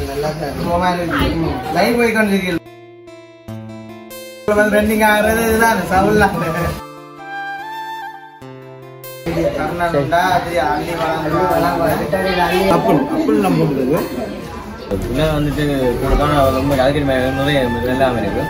Live போய் கொண்டிருக்கீங்க renting ஆகிறது இதுதான் சவுல்லாம் கர்நாடகா அது அள்ளி அப்புள் அப்புள் நம்ம இருக்குது இன்னும் வந்துட்டு கொடுத்தோம் ரொம்ப அதுக்கு நிறைய எல்லாமே இருக்கு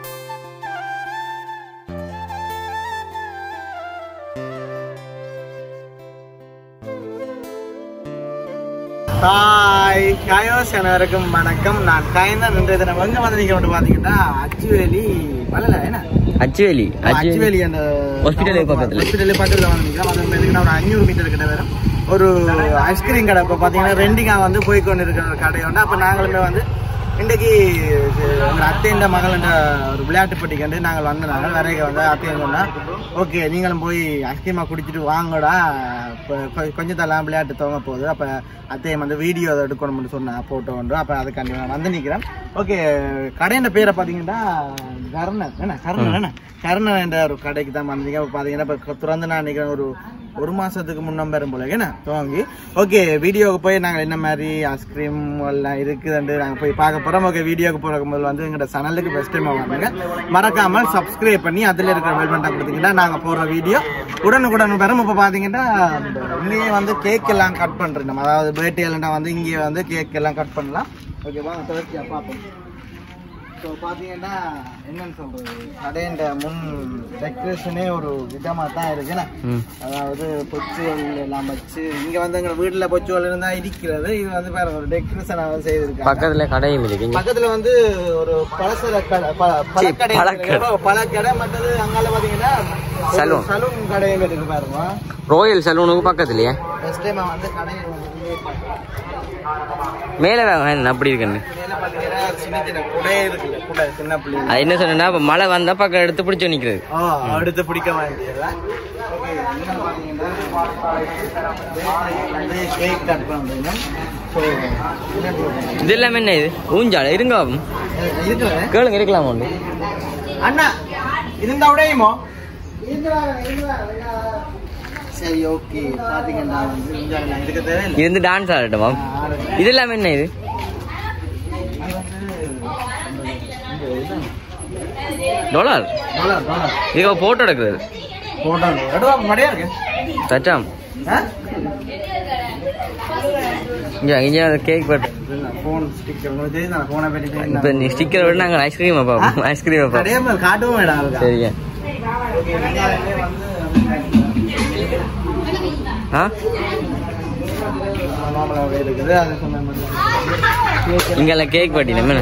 ஹாய் காயோஸ் அனைவருக்கும் வணக்கம் நான் காயந்தான் இன்றைய தினம் எங்க வந்து நிற்கிறோம் பார்த்தீங்கன்னா அச்சுவேலி மலையில என்ன அச்சுவேலி அச்சுவேலி அந்த Hospital பக்கத்துல. ஹாஸ்பிட்டல் பக்கத்துல வந்து நிற்கிறோம் அது வந்து ஒரு அஞ்சூறு மீட்டர் கிட்ட வரும் ஒரு ஐஸ்கிரீம் கடை இப்போ பார்த்தீங்கன்னா ரெண்டிங்கா வந்து போய் கொண்டு இருக்கிற ஒரு கடை உண்டு அப்போ நாங்களுமே வந்து இன்றைக்கு எங்கள் அத்தையின் மகள்ன்ற ஒரு விளையாட்டு போட்டி கண்டு நாங்கள் வந்தனாங்க வரைக்க வந்து அத்தையும் சொன்னா ஓகே நீங்களும் போய் ஐஸ்கிரீமாக குடிச்சிட்டு வாங்கடா இப்போ கொ- கொஞ்சம் தரலாம் விளையாட்டு துவங்க போகுது அப்போ அத்தையும் வந்து வீடியோ அதை எடுக்கணும்னு சொன்னா போட்டோ ஒன்று அப்போ அதுக்காண்டி நான் வந்து நிற்கிறேன் ஓகே கடையின் பேரை பார்த்தீங்கன்னா கர்ணன் என்ன கர்ணன் என்ன கர்ணன் என்ற ஒரு கடைக்கு தான் வந்தீங்க இப்போ பார்த்தீங்கன்னா இப்போ திறந்து நான் நினைக்கிறேன் ஒரு ஒரு மாசத்துக்கு முன்னம் பெறும் போல என்ன துவங்கி ஓகே வீடியோவுக்கு போய் நாங்கள் என்ன மாதிரி ஐஸ்கிரீம் எல்லாம் இருக்குதுன்ட்டு நாங்கள் போய் பார்க்க போகிறோம் ஓகே வீடியோக்கு போகிறக்கு முதல்ல வந்து எங்களோட சேனலுக்கு ஃபஸ்ட் டைம் வாங்க மறக்காமல் சப்ஸ்கிரைப் பண்ணி அதில் இருக்கிற பெல் பட்டன் கொடுத்தீங்கன்னா நாங்கள் போடுற வீடியோ உடனுக்குடன் வரும் இப்போ பார்த்தீங்கன்னா இந்த இங்கேயே வந்து கேக் எல்லாம் கட் பண்ணுறோம் நம்ம அதாவது பர்த்டே எல்லாம் வந்து இங்கே வந்து கேக் எல்லாம் கட் பண்ணலாம் ஓகே வாங்க தொடர்ச்சியாக பார்ப்போம் ஸோ பார்த்தீங்கன்னா என்னன்னு சொல்றது கடையின் முன் டெக்கரேஷனே ஒரு விதமாக தான் இருக்குண்ணே அதாவது பொச்சுவல் எல்லாம் வச்சு இங்க வந்து எங்க வீட்டுல பொச்சுவல் இருந்தா இருக்கிறது இது வந்து பாருங்க ஒரு டெக்கரேஷன் செய்திருக்காங்க பக்கத்துல கடையும் இருக்கு பக்கத்துல வந்து ஒரு பலசர கடை ப- பழக்கடை பழக்கடை. இருக்கு. பழக்கடை மற்றது அங்கால பாத்தீங்கன்னா Saloon. சலூன் கடையும் இருக்கு பாருங்க ரோயல் சலூனுக்கு பக்கத்துலயே ஃபர்ஸ்ட் டைம் வந்து கடையை வந்து மேல வேணும் அப்படி இருக்குன்னு மேல பாத்தீங்கன்னா சின்ன சின்ன குடை இருக்குல்ல குடை சின்ன பிள்ளைங்க அது என்ன சொன்னா இப்ப மழை வந்தா பக்கம் எடுத்து பிடிச்சு நிக்கிறது ஓ அடுத்து பிடிக்க வேண்டியதா ஓகே இன்னும் பாத்தீங்கன்னா கேக் கட் பண்றீங்க ஸோ இது எல்லாமே என்ன இது ஊஞ்சால இருங்க பாப்போம். இருக்கிறேன் கேளுங்க இருக்கலாம் ஒன்று அண்ணா இருந்தா உடையுமோ சரி ஓகே பாத்தீங்கன்னா வந்து இங்க நான் இருக்க தேவையில்லை இருந்து டான்ஸ் ஆடட்டுமா இது எல்லாமே என்ன இது டாலர் டாலர் டாலர் இதுக்கு போட்டோ எடுக்கிறது போட்டோ எடுவா மடையா இருக்கு சச்சாம் ஆ? இங்க இங்க கேக் பட் ஃபோன் ஸ்டிக்கர் உங்களுக்கு தெரியும் நான் ஃபோனை பற்றி இப்ப தெரியும் நீ ஸ்டிக்கர் விட நாங்க ஐஸ்கிரீம் பார்ப்போம் ஐஸ்கிரீம் பார்ப்போம் நிறைய பேர் காட்டவும் வேண்டாம் அதுக்கு. சரிங்க ஓகே வெங்காயமே வந்து ஆ மாம்பழம் இருக்குது அது சொன்ன மாதிரி இங்கெல்லாம் கேக் பட்டி நம்ம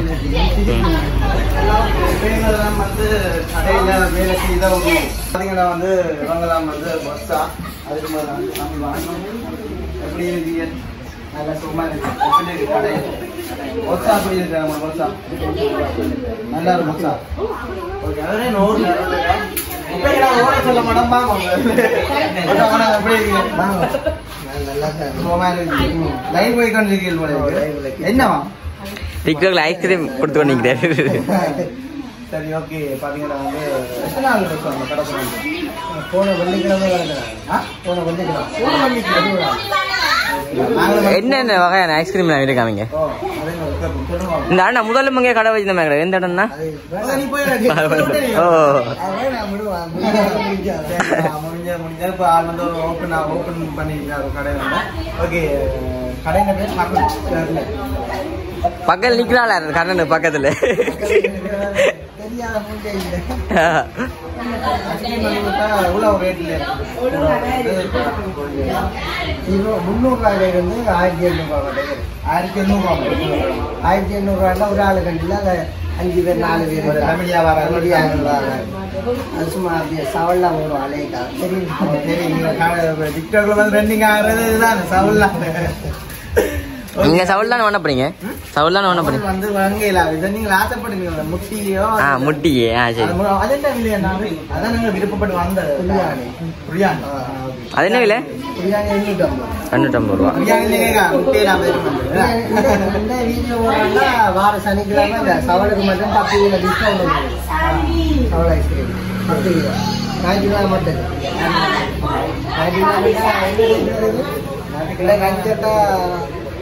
பெண்கள்லாம் வந்து கடையில் வேலை செய்தவங்க பார்த்தீங்கன்னா வந்து இவங்கெல்லாம் வந்து பஸ்ஸா அதுக்கு முதல்ல வந்து சாமி வணக்கம் எப்படி இருக்கீங்க நல்லா சும்மா இருக்கு எப்படி இருக்கு கடை ஒசா அப்படி இருக்கு நம்ம ஒசா நல்லா இருக்கும் ஒசா ஓகே அதே நூறு இப்போ ஓட சொல்ல மாட்டோம் வாங்க உங்க. வாங்க, எப்படி இருக்கீங்க வாங்க சும்மா இருக்கு லைவ் போய் கொண்டிருக்கீங்க போல இருக்கு. என்னவா டிக்டாக்ல ஐஸ்கிரீம் கொடுத்து கொண்டிருக்கிறாரு சரி ஓகே பாத்தீங்கன்னா வந்து எத்தனை நாள் இருக்கும் அந்த கடை திறந்து? போன வெள்ளிக்கிழமை கிடக்குறாங்க ஆ? போன வெள்ளிக்கிழமை போன வெள்ளிக்கிழமை. நாங்களும் என்னென்ன வகையான ஐஸ்கிரீம் இருக்காமங்க ஓ, அதே மாதிரி கேட்போம். சொல்லுங்க. இந்த அண்ணா முதல்ல மங்க கடை வச்சிருந்த கடை எந்த இடம்னா அது அதான் நீ போய் ரெடி. ஓ அதை நான் விடுவேன் முடியாது சரி, ஆ, முடிஞ்சா முடிஞ்சா இப்ப ஆள் வந்து ஓப்பன் ஓப்பன் பண்ணிருக்காரு கடை வந்து ஓகே கடையில பேர் மறந்து தெரியல. பக்கத்துல நிக்கிறாள் கண்ணனு பக்கத்துல தெரியாத பூஜை இல்லை ஐஸ்கிரீம் வந்து விட்டா எவ்வளவு ரேட்ல இருக்கு இருநூறு முந்நூறுரூவாயில இருந்து ஆயிரத்தி எண்ணூறுரூவா கிடையாது ஆயிரத்தி எண்ணூறு ஆயிரத்தி எண்ணூறுரூவாண்டா ஒரு ஆளு கண்டியில் அதை அஞ்சு பேர் நாலு பேர் ஒரு ஃபேமிலியா வர ஃபேமிலியா வராங்க. அது சும்மா அப்படியே சவல்லாம் ஓடும் அலைக்கா தெரியும் சரி நீங்க டிக்டாக்ல வந்து ரெண்டிங் ஆகுறது இதுதான் சவுல்லாம் நீங்க சவுல் தானே பண்ண போறீங்க சவுல் தானே பண்ண போறீங்க வந்து வங்கையில இதை நீங்க ஆசைப்படுவீங்க முட்டியோ ஆ முட்டியே ஆ சரி அது மு- அது என்ன இல்லையா நாங்க அதான் நீங்க விருப்பப்பட்டு வந்தது பிரியாணி. பிரியாணி அது என்ன விலை பிரியாணி எண்ணூற்றி ஐம்பது தொண்ணூற்றம்பது ரூபா பிரியாணி நீங்க முட்டையில விருப்பம் இந்த வீடியோ போடுறாங்கன்னா வார சனிக்கிழமை இந்த சவலுக்கு மட்டும் பத்து கிலோ டிஸ்கவுண்ட் இருக்குது சவல் ஐஸ்கிரீம் பத்து கிலோ ஞாயிற்றுக்கிழமை மட்டும் ஞாயிற்றுக்கிழமை ஞாயிற்றுக்கிழமை கஞ்சட்டா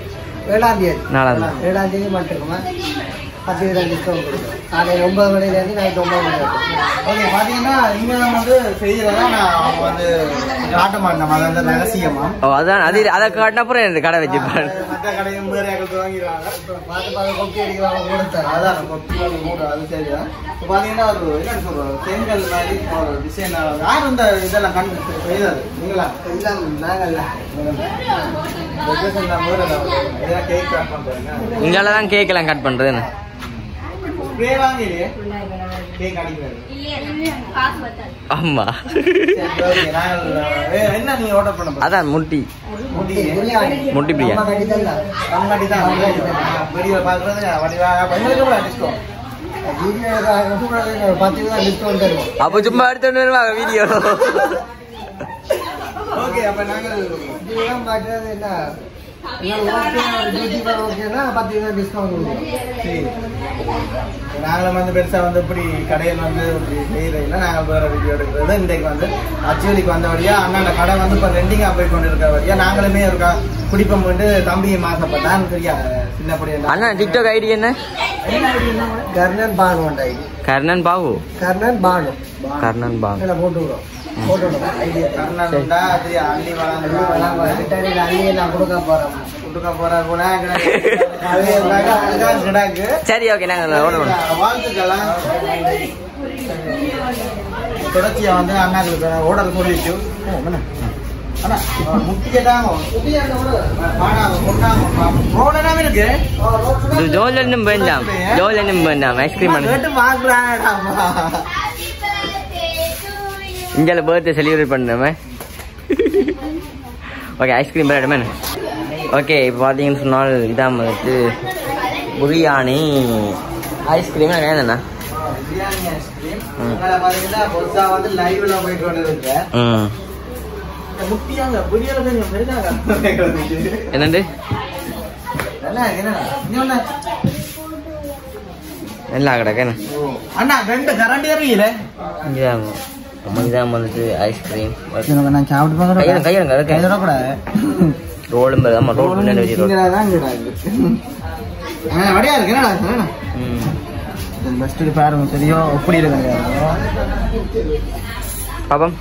ஏழாம் தேதி நாலாம் தேதி. ஏழாம் தேதி மட்டுமா பத்து வீதம் டிஸ்கவுண்ட் கொடுக்குறோம் காலையில் ஒன்பது மணிலேருந்து நைட் ஒன்பது மணி வரைக்கும் ஓகே பாத்தீங்கன்னா இங்க வந்து செய்யறதா நான் அவங்க வந்து காட்ட மாட்டேன் அது வந்து ரகசியமா ஓ அதான் அது அதை காட்டின அப்புறம் எனக்கு கடை வச்சுப்பாரு மற்ற கடையும் வேற யாருக்கு வாங்கிடுவாங்க பார்த்து பார்த்து கொக்கி அடிக்கிறாங்க கொடுத்தாரு அதான் கொத்தி மூடு அது சரிதான் இப்போ பாத்தீங்கன்னா ஒரு என்ன சொல்றது செங்கல் மாதிரி ஒரு டிசைன் யார் இந்த இதெல்லாம் கண்டு செய்தது நீங்களா இல்லை நாங்கள் டெக்கரேஷன் தான் வேற இதெல்லாம் கேக் கட் பண்றீங்க இங்கால தான் கேக்கெல்லாம் கட் பண்றதுன்னு ஸ்ப்ரே வாங்கிலையே கேக் அடிக்கிறது ஆமா சரி, okay, நாங்கள் வேற என்ன நீங்க ஆர்டர் பண்ண போறீங்க? அதான் முட்டி முடி பிரியாணி முட்டி பிரியாணி அம்மா கட்டி தந்தா கண்ணாடி தான் வீடியோ பாக்குறது வடிவா எங்களுக்கு கூட டிஸ்கவுண்ட் வீடியோ பத்து வீதம் டிஸ்கவுண்ட் தருவோம் அப்ப சும்மா எடுத்து வருவாங்க வீடியோ ஓகே அப்ப நாங்கள் இதுதான் பார்க்கறது என்ன உங்களுக்கு ஓகே ஒரு யூடியூபர் ஓகேனா பத்து வீதம் டிஸ்கவுண்ட் கொடுக்குறோம் சரி. நாங்களும் வந்து பெருசா வந்து இப்படி கடையில் வந்து இப்படி செய்யறதில்ல நாங்கள் வேற வீடியோ எடுக்கிறது இன்றைக்கு வந்து அச்சுவலிக்கு வந்தபடியா அண்ணன் கடை வந்து இப்போ ரெண்டிங்கா போய் கொண்டு இருக்கிறபடியா நாங்களுமே இருக்கா குடிப்பம் வந்து தம்பியும் ஆசைப்பட்டான் சரியா சின்ன படியா அண்ணா டிக்டாக் ஐடி என்ன கர்ணன் பானு உண்டு ஐடி கர்ணன் பாபு கர்ணன் பானு கர்ணன் பாபு இதில் போட்டு விடுறோம் போட்டு விடுறோம் ஐடியா கர்ணாண்டா அது அள்ளி வளர்ந்து அள்ளியை நான் கொடுக்க போகிறோம் கொடுக்க போற கூட அதே இருந்தாக்க அதுதான் கிடாக்கு சரி ஓகே நாங்க ஓட வாழ்த்துக்கலாம் தொடர்ச்சியா வந்து அண்ணாக்கு ஓடர் சொல்லிட்டு அண்ணா முக்கியதாங்க ரோடனாவே இருக்கு இது ஜோலனும் வேண்டாம் ஜோலனும் வேண்டாம் ஐஸ்கிரீம் கேட்டு பாக்குறாங்கடா இந்தியால பர்த்டே செலிப்ரேட் பண்ணமே ஓகே ஐஸ்கிரீம் பேரடமே ஓகே இப்போ பார்த்தீங்கன்னு சொன்னால் இதான் வந்துட்டு பிரியாணி ஐஸ்கிரீம் வேணுண்ணா பிரியாணி ஐஸ்கிரீம் ம். பாத்தீங்கன்னா பொருசா வந்து லைவ்ல போயிட்டு வந்து இருக்கு ம் முக்கியங்க பிரியாணி கொஞ்சம் பெரிதாக என்னண்டு என்ன என்ன இன்னொன்னு நல்லா கிடக்கேண்ணா அண்ணா ரெண்டு கரண்ட் எறியல இதான் இதான் வந்துட்டு ஐஸ்கிரீம் நான் சாப்பிட்டு கையில கையில இருக்கு கூடாது ரோலும் ஆமாம் ரோல் பின்னாடி வச்சு ரோல் வடியா இருக்கு என்னடா என்னடா ம் பெஸ்ட் பாருங்க சரியோ எப்படி இருக்காங்க பாப்பம்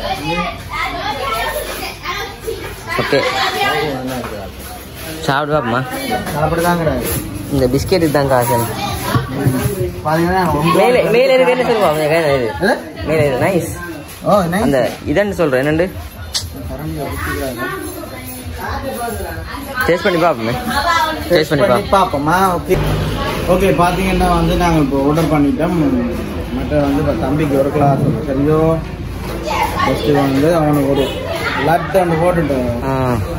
ஓகே சாப்பிடு பாப்பமா சாப்பிடுதாங்க இந்த பிஸ்கெட்டு தான் காசு பாத்தீங்கன்னா மேலே மேலே இருக்கு என்ன சொல்லுவாங்க கையில இது மேலே இது நைஸ் ஓ அந்த இதன்னு சொல்றேன் என்னண்டு டேஸ்ட் பண்ணி பாப்போமே டேஸ்ட் பண்ணி பா பார்ப்போமா ஓகே ஓகே பார்த்தீங்கன்னா வந்து நாங்கள் இப்போ ஆர்டர் பண்ணிட்டோம் மற்ற வந்து இப்போ தம்பிக்கு ஒரு கிளாஸ் சரியோ ஃபஸ்ட்டு வந்து அவனுக்கு ஒரு லட்டு ஒன்று போட்டுட்டோம் ஆ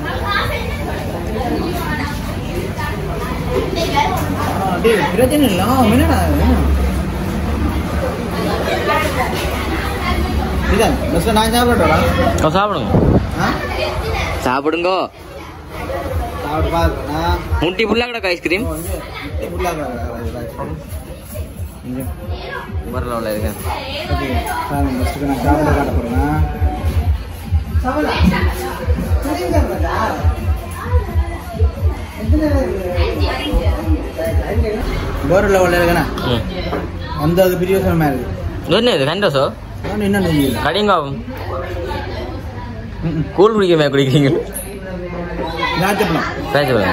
டேய் பிரச்சனை இல்லை அவன் என்னடா இது? இதான் ஃபஸ்ட்டு நான் சாப்பிடட்டா ஓ, சாப்பிடுங்க ஆ சாப்பிடுங்க சாப்பிட்டு பார்க்குறேன் முட்டி ஃபுல்லாக கிடக்கு ஐஸ்கிரீம் வந்து ஃபுல்லாக இங்கே வரல உள்ள இருக்கு ஓகே சாமி ஃபஸ்ட்டுக்கு நான் சாப்பிட காட்ட போகிறேன் வேறு லெவலில் இருக்குண்ணா ம் அந்த அது பிரியோசனமாக இருக்கு என்ன இது கண்டோசோ நான் என்ன நெய்யில் கடிங்க கூழ் குடிக்கவே குடிக்கிறீங்க ஞாயிற்றுப்பழம் பேச பாருங்க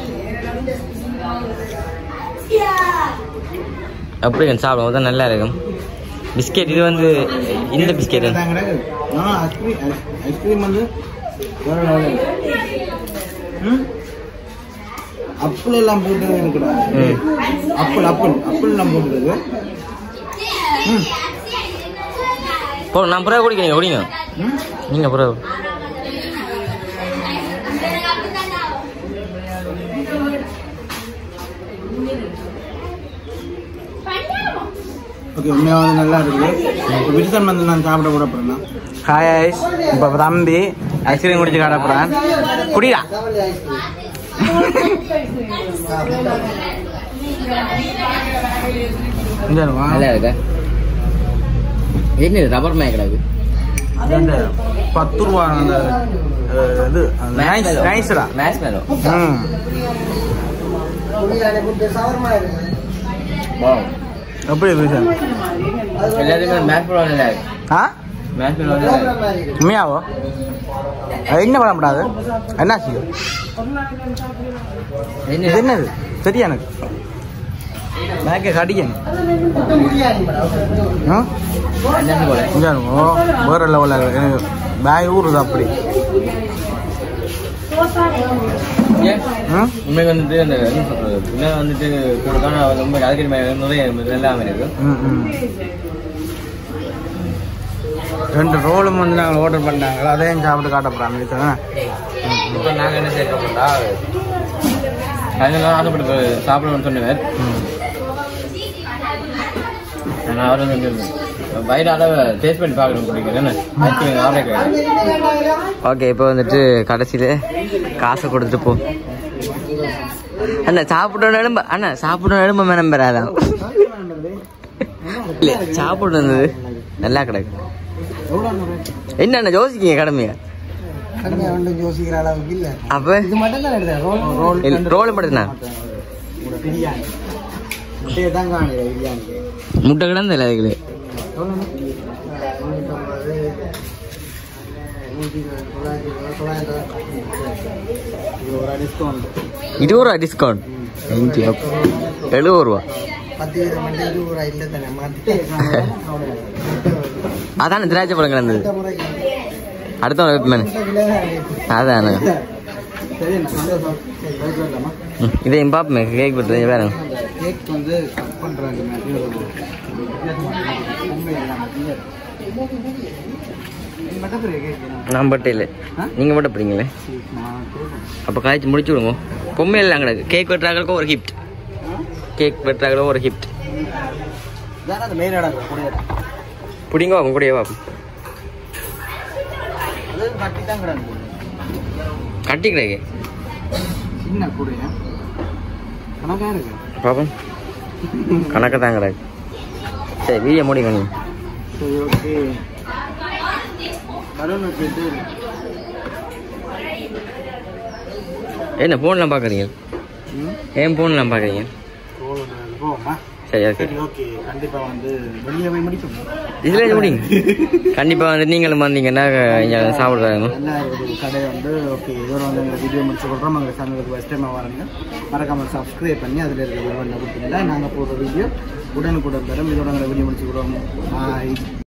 அப்படி சாப்பிடும் தான் நல்லா இருக்கும் பிஸ்கெட் இது வந்து இந்த பிஸ்கெட் ஐஸ்கிரீம் ஐஸ்கிரீம் வந்து வேறு லெவலில் ம் அப்பிள் எல்லாம் போட்டு இருக்குடா ம். அப்பிள் அப்பிள் அப்பிள் எல்லாம் போட்டுருக்கு ம் போ நான் புறா குடிக்கிறீங்க குடிங்க ம் நீங்க புறா ஓகே உண்மையாக வந்து நல்லா இருக்குது இப்போ விருத்தன் வந்து நான் சாப்பிட கூட போகிறேன் ஹாய் ஐஸ் இப்போ தம்பி ஐஸ்கிரீம் குடிச்சு காட்ட போகிறேன் குடிடா இங்கே வா நல்லா இருக்கா என்ன ரப்பர் மேக் கிடக்கு இது அந்த பத்து ரூபா அந்த அஹ், இது நைஸ் நைஸ்டா மேட்ச் மேலோ ம் புரியாத புட்டு சவர்மா இருக்கு வாவ் எப்படி இருக்கு சார் எல்லாத்துக்குமே மேட்ச் பண்ணுவாங்க இல்லை ஆ மேட்ச் கோபுரம் பண்ணுவாங்க மாதிரி இருக்கு உண்மையாவோ அது என்ன பண்ணப்படாது என்ன செய்யும் இது என்ன என்னது சரியா எனக்கு பேக்கை கடிக்கணும் புட்டு பிரியாணி மேடம் ம் என்ன போல இங்கே ஓ வேற லெவலில் எனக்கு பேக் ஊறுது அப்படி ஏன் ம் உண்மைக்கு வந்துட்டு அந்த என்ன சொல்றது உண்மை வந்துட்டு கொடுத்தான ரொம்ப அடிக்கடி நிறைய எல்லாமே இருக்கு ம் ம் ரெண்டு ரோலும் வந்து நாங்கள் ஆர்டர் பண்ணாங்களா அதையும் சாப்பிட்டு காட்ட போகிறாங்க இப்போ நாங்கள் என்ன செய்யறோம்டா அதெல்லாம் ஆசைப்பட்டு சாப்பிடணும்னு சொன்னவர் நான் அவர் வந்து வயிறு அளவு டேஸ்ட் பண்ணி பார்க்கணும் பிடிக்கும் என்ன ஐஸ்கிரீம் ஆர்டர் ஓகே இப்போ வந்துட்டு கடைசியில் காசை கொடுத்துட்டு போ அண்ணா சாப்பிட்டோம் எலும்ப அண்ணா சாப்பிட்டோம் எலும்ப மேனம் பெறாதான் இல்லை சாப்பிட்டு வந்தது நல்லா கிடக்கு என்ன அண்ணா யோசிக்கீங்க கடமையா கடுமையா ஒன்றும் யோசிக்கிற அளவுக்கு இல்ல அப்போ இது மட்டும் தான் எடுத்தேன் ரோல் ரோல் ரோல் மட்டும்தானா பிரியாணி முட்டையை தான் காணுது பிரியாணிக்கு முட்டை கிடந்து இல்லை அதுக்கு முந்நூற்றம்பது நூற்றி இருபது, தொள்ளாயிரத்தி இருபது, தொள்ளாயிரத்தி இது ஒரு டிஸ்கவுண்ட் இருபது ரூபா டிஸ்கவுண்ட் தேங்க்யூ எழுபது ரூபா பத்து வீதம் மட்டும் இருபது ரூபா இல்லை தானே மாற்றி அதானே திராட்சை பழம் கிடந்தது முறைக்கு அடுத்த வைப்பேன் விலை தான் இருக்கு. அதானே சரி என்ன சந்தோஷம் சரி போயிட்டு வரலாமா ம், இதையும் பார்ப்போமே கேக் பண்ணுறது வேற அந்த கேக் வந்து கட் பண்ணுறாங்க மட்டும் கேக் நான் பட்டே இல்லை நீங்கள் மட்டும் பிடிங்களே நான் கொடுப்பேன் அப்போ காய்ச்சி முடிச்சு விடுங்க பொம்மை எல்லாம் கிடக்கு கேக் வெட்டுறாங்களுக்கு ஒரு கிஃப்ட் கேக் வெட்டுறாங்களும் ஒரு கிஃப்ட் இதான் அந்த மெயின் இடம் கூடிய பிடிங்க வாங்க கூடயே பார்ப்போம் அது கட்டி தான் கிடக்கு கட்டி கிடக்கு சின்ன கூடைய கணக்காக இருக்கு பார்ப்போம் கணக்கு தான் கிடக்கு சரி வீடியோ முடிங்க நீ சரி ஓகே பலூன் வச்சுட்டு என்ன ஃபோன்லாம் பார்க்குறீங்க ஏன் ஃபோன்லாம் பார்க்குறீங்க போவோமா சரி ஓகே சரி ஓகே கண்டிப்பாக வந்து வெளியே போய் முடிப்போம் இதில் முடிங்க கண்டிப்பாக வந்து நீங்களும் வந்தீங்கன்னா இங்கே சாப்பிடுறாங்க நல்ல ஒரு கடை வந்து ஓகே இதோட வந்து எங்கள் வீடியோ முடிச்சு கொடுக்குறோம் எங்கள் சேனலுக்கு ஃபஸ்ட் டைம் வரீங்க மறக்காமல் சப்ஸ்கிரைப் பண்ணி அதில் இருக்க விவரம் கொடுத்தீங்கன்னா நாங்கள் போடுற வீடியோ உடனுக்குடன் தரும் இதோட எங்களை வீடியோ முடிச்சு கொடுவோம் பாய்